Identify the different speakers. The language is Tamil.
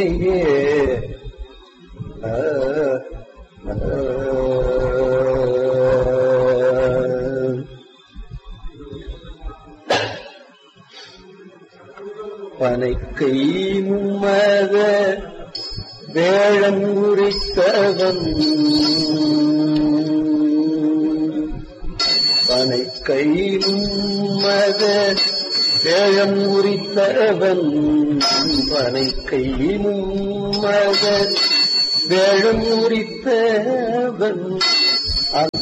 Speaker 1: பனைக்கை மும்மத வேளம் உரித்தவன் பனைக்கை மும்மத வேழம் உரித்தவன் பனைக்கை மும்மத வேழம் உரித்தவன் அந்த